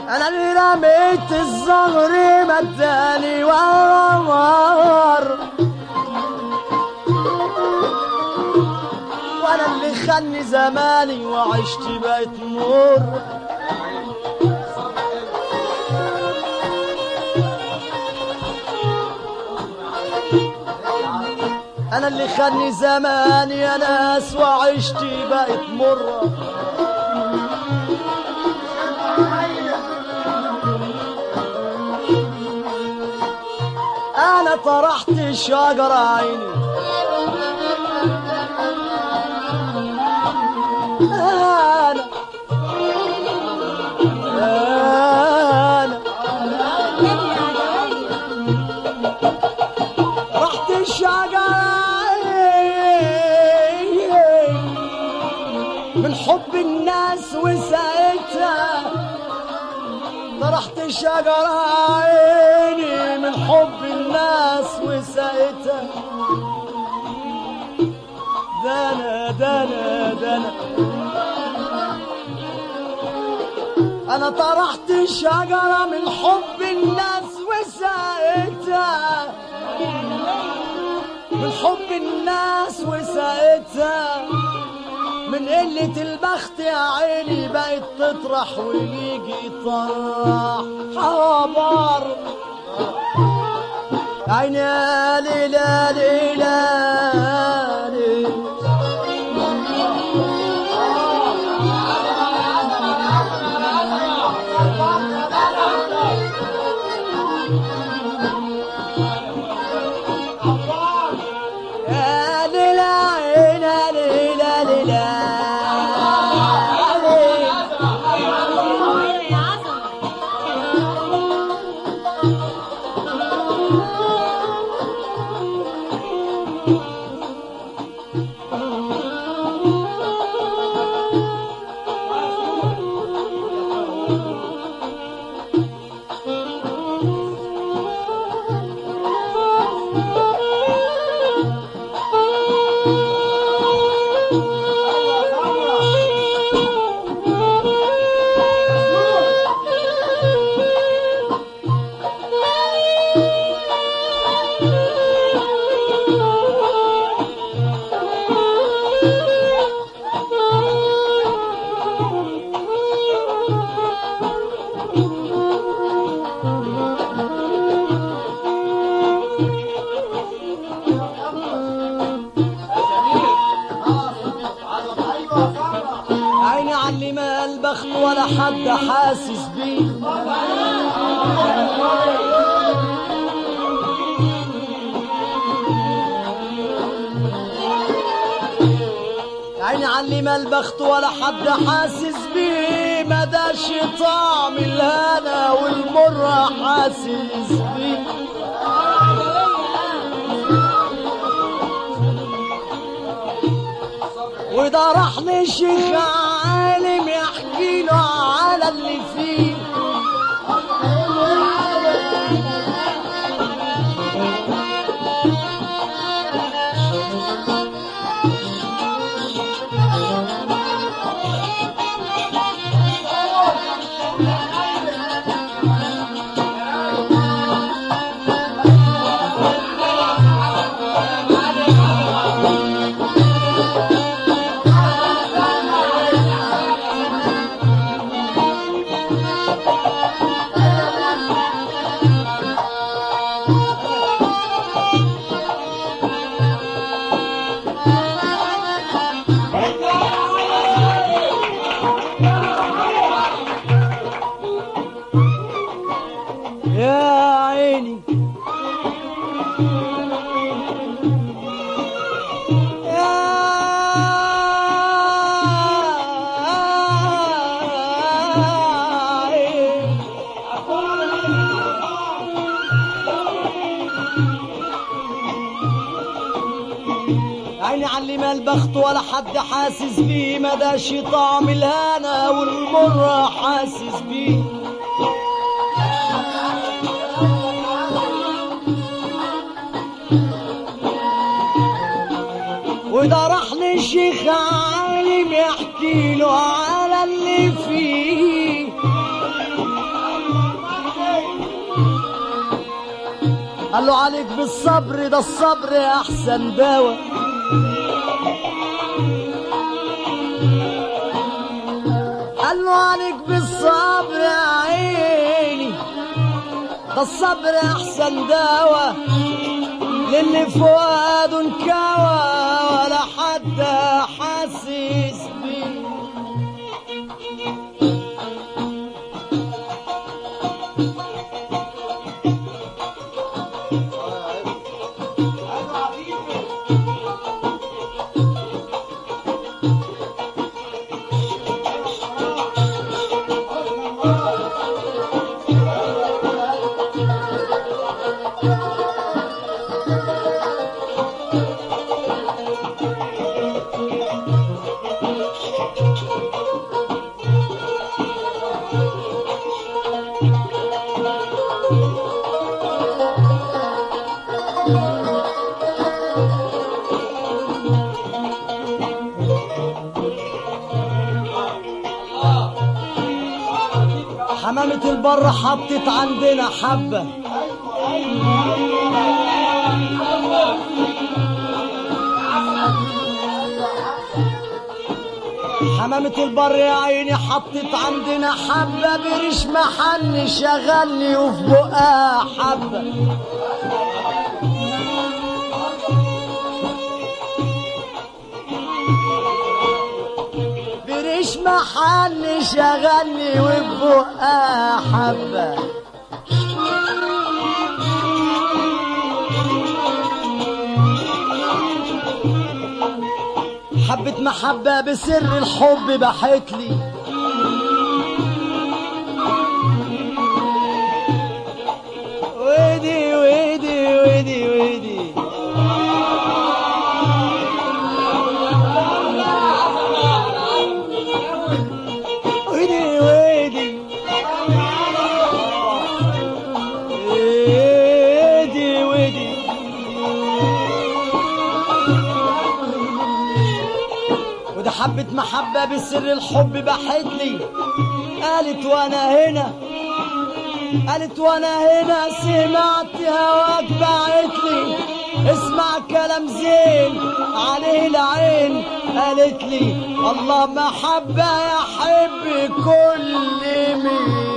انا اللي رميت الزهر مداني ورمار وانا اللي خلني زماني وعشت بقيت مر انا اللي خلني زماني يا ناس وعشت بقيت مره انا طرحت شجر عيني انا انا رحت الشجر عيني من حب الناس وساعتها طرحت شجر عيني من حب الناس وساعتها دنا دنا دنا انا طرحت شجرة من حب الناس وساعتها من حب الناس وساعتها من قلة البخت يا عيني بقت تطرح ويجي يطرح حبار عيني يا ليلى ليلى ليلى يا ليلى عيني ليلى ليلى عيني علي ما البخت ولا حد حاسس بيه عيني علي ما البخت ولا حد حاسس بيه ما داش طعم الهنا والمر حاسس بيه وده راح لشيخ عالم يحكي له على اللي فيه يا عيني يا عيني عيني علي ما البخت ولا حد حاسس بيه ما داش طعم الهنا والمر حاسس بيه وده راح للشيخ عالم يحكي له على اللي فيه قال له عليك بالصبر ده الصبر احسن دواء قال له عليك بالصبر يا عيني ده الصبر احسن دواء للي فؤاده انكوى ولا حد حاسس بيه حمامة البر حطت عندنا حبة حمامة البر يا عيني حطت عندنا حبة بريش محن شغلني وفي بقها حبة بريش محل شغلني وفي بقها حبة حبة محبة بسر الحب بحتلي ويدي ويدي ويدي ويدي ويدي ويدي ويدي ويدي وده حبة محبة بسر الحب بحتلي قالت وانا هنا قالت وانا هنا سمعت هواك بعتلي اسمع كلام زين عليه العين قالت لي الله محبة يحب كل مين